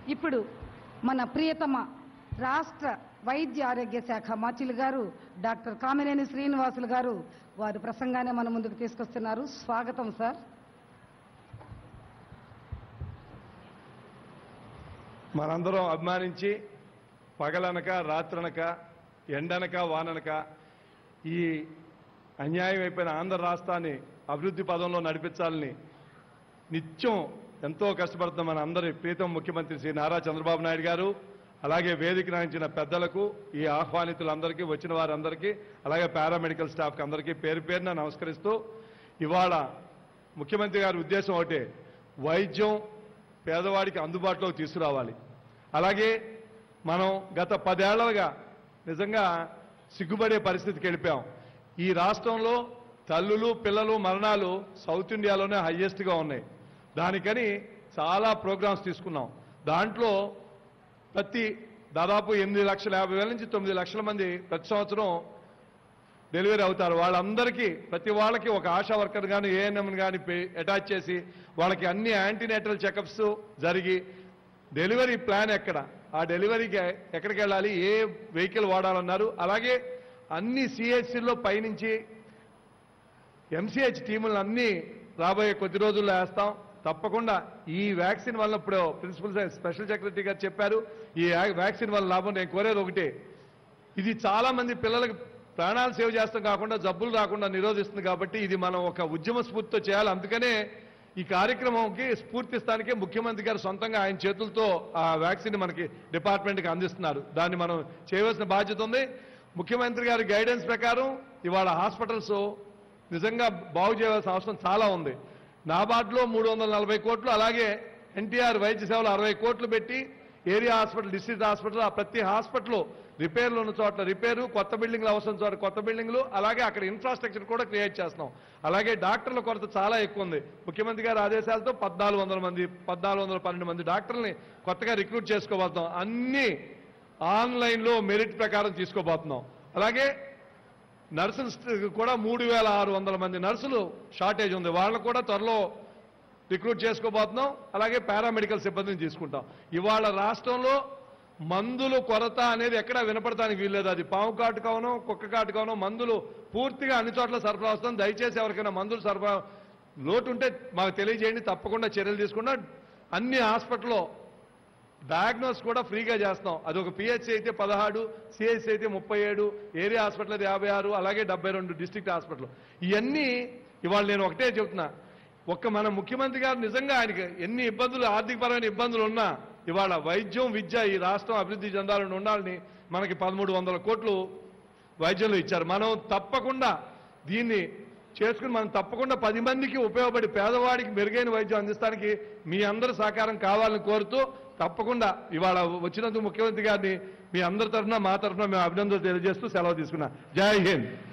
ఇప్పుడు మన ప్రియతమ రాష్ట్ర వైద్య ఆరోగ్య శాఖ మాచిలు గారు డాక్టర్ కామినేని శ్రీనివాసులు గారు వారి ప్రసంగాన్ని మన ముందుకు తీసుకొస్తున్నారు స్వాగతం సార్ మనందరం అభిమానించి పగలనక రాత్రనక ఎండనక వాననక ఈ అన్యాయం అయిపోయిన ఆంధ్ర రాష్ట్రాన్ని అభివృద్ధి పదంలో నడిపించాలని నిత్యం ఎంతో కష్టపడుతున్న మన అందరి ప్రీతం ముఖ్యమంత్రి శ్రీ నారా చంద్రబాబు నాయుడు గారు అలాగే వేదిక నాయించిన పెద్దలకు ఈ ఆహ్వానితులందరికీ వచ్చిన వారందరికీ అలాగే పారామెడికల్ స్టాఫ్కి అందరికీ పేరు పేరున నమస్కరిస్తూ ఇవాళ ముఖ్యమంత్రి గారి ఉద్దేశం ఒకటే వైద్యం పేదవాడికి అందుబాటులోకి తీసుకురావాలి అలాగే మనం గత పదేళ్లుగా నిజంగా సిగ్గుపడే పరిస్థితికి వెళ్ళిపోయాం ఈ రాష్ట్రంలో తల్లులు పిల్లలు మరణాలు సౌత్ ఇండియాలోనే హయ్యెస్ట్గా ఉన్నాయి దానికని చాలా ప్రోగ్రామ్స్ తీసుకున్నాం దాంట్లో ప్రతి దాదాపు ఎనిమిది లక్షల యాభై వేల నుంచి తొమ్మిది లక్షల మంది ప్రతి సంవత్సరం డెలివరీ అవుతారు వాళ్ళందరికీ ప్రతి వాళ్ళకి ఒక ఆశా వర్కర్ కానీ ఏఎన్ఎం కానీ అటాచ్ చేసి వాళ్ళకి అన్ని యాంటీనేటల్ చెకప్స్ జరిగి డెలివరీ ప్లాన్ ఎక్కడ ఆ డెలివరీకి ఎక్కడికి వెళ్ళాలి ఏ వెహికల్ వాడాలన్నారు అలాగే అన్ని సిహెచ్సిల్లో పైనుంచి ఎంసీహెచ్ టీములను అన్ని రాబోయే కొద్ది రోజుల్లో వేస్తాం తప్పకుండా ఈ వ్యాక్సిన్ వల్ల ఇప్పుడు ప్రిన్సిపల్ స్పెషల్ సెక్రటరీ గారు చెప్పారు ఈ యా- వ్యాక్సిన్ వల్ల లాభం నేను కోరేది ఒకటే ఇది చాలా మంది పిల్లలకు ప్రాణాలు సేవ్ చేస్తాం కాకుండా జబ్బులు రాకుండా నిరోధిస్తుంది కాబట్టి ఇది మనం ఒక ఉద్యమ స్ఫూర్తితో చేయాలి అందుకనే ఈ కార్యక్రమంకి స్ఫూర్తిస్తానికే ముఖ్యమంత్రి గారు సొంతంగా ఆయన చేతులతో ఆ వ్యాక్సిన్ మనకి డిపార్ట్మెంట్కి అందిస్తున్నారు దాన్ని మనం చేయవలసిన బాధ్యత ఉంది ముఖ్యమంత్రి గారి గైడెన్స్ ప్రకారం ఇవాళ హాస్పిటల్స్ నిజంగా బాగు చేయవలసిన అవసరం చాలా ఉంది నాబార్డ్లో మూడు వందల నలభై కోట్లు అలాగే ఎన్టీఆర్ వైద్య సేవలు అరవై కోట్లు పెట్టి ఏరియా హాస్పిటల్ డిస్ట్రిక్ట్ హాస్పిటల్ ఆ ప్రతి హాస్పిటల్ రిపేర్లు ఉన్న చోట్ల రిపేరు కొత్త బిల్డింగ్లు అవసరం చోట కొత్త బిల్డింగ్లు అలాగే అక్కడ ఇన్ఫ్రాస్ట్రక్చర్ కూడా క్రియేట్ చేస్తున్నాం అలాగే డాక్టర్ల కొరత చాలా ఎక్కువ ఉంది ముఖ్యమంత్రి గారి ఆదేశాలతో పద్నాలుగు వందల మంది పద్నాలుగు వందల పన్నెండు మంది డాక్టర్లని కొత్తగా రిక్రూట్ చేసుకోబోతున్నాం అన్ని ఆన్లైన్లో మెరిట్ ప్రకారం తీసుకోబోతున్నాం అలాగే నర్సులు స్ట్- కూడా మూడు వేల ఆరు వందల మంది నర్సులు షార్టేజ్ ఉంది వాళ్ళకు కూడా త్వరలో రిక్రూట్ చేసుకోబోతున్నాం అలాగే పారామెడికల్ సిబ్బందిని తీసుకుంటాం ఇవాళ రాష్ట్రంలో మందులు కొరత అనేది ఎక్కడా వినపడటానికి వీల్లేదు అది పాము కాటు కావనో కుక్క కాటు కావనో మందులు పూర్తిగా అన్ని చోట్ల సరఫరా వస్తుంది దయచేసి ఎవరికైనా మందులు సరఫరా లోటు ఉంటే మాకు తెలియజేయండి తప్పకుండా చర్యలు తీసుకున్నా అన్ని హాస్పిటల్లో డయాగ్నోస్ కూడా ఫ్రీగా చేస్తాం అది ఒక పిహెచ్సి అయితే పదహారు సిహెచ్సి అయితే ముప్పై ఏడు ఏరియా హాస్పిటల్ అయితే యాభై ఆరు అలాగే డెబ్బై రెండు డిస్ట్రిక్ట్ హాస్పిటల్ ఇవన్నీ ఇవాళ నేను ఒకటే చెబుతున్నా ఒక్క మన ముఖ్యమంత్రి గారు నిజంగా ఆయనకి ఎన్ని ఇబ్బందులు ఆర్థికపరమైన ఇబ్బందులు ఉన్నా ఇవాళ వైద్యం విద్య ఈ రాష్ట్రం అభివృద్ధి చెందాలని ఉండాలని మనకి పదమూడు వందల కోట్లు వైద్యంలో ఇచ్చారు మనం తప్పకుండా దీన్ని చేసుకుని మనం తప్పకుండా పది మందికి ఉపయోగపడి పేదవాడికి మెరుగైన వైద్యం అందిస్తానికి మీ అందరి సహకారం కావాలని కోరుతూ తప్పకుండా ఇవాళ వచ్చినందుకు ముఖ్యమంత్రి గారిని మీ అందరి తరఫున మా తరఫున మేము అభినందనలు తెలియజేస్తూ సెలవు తీసుకున్నా జై హింద్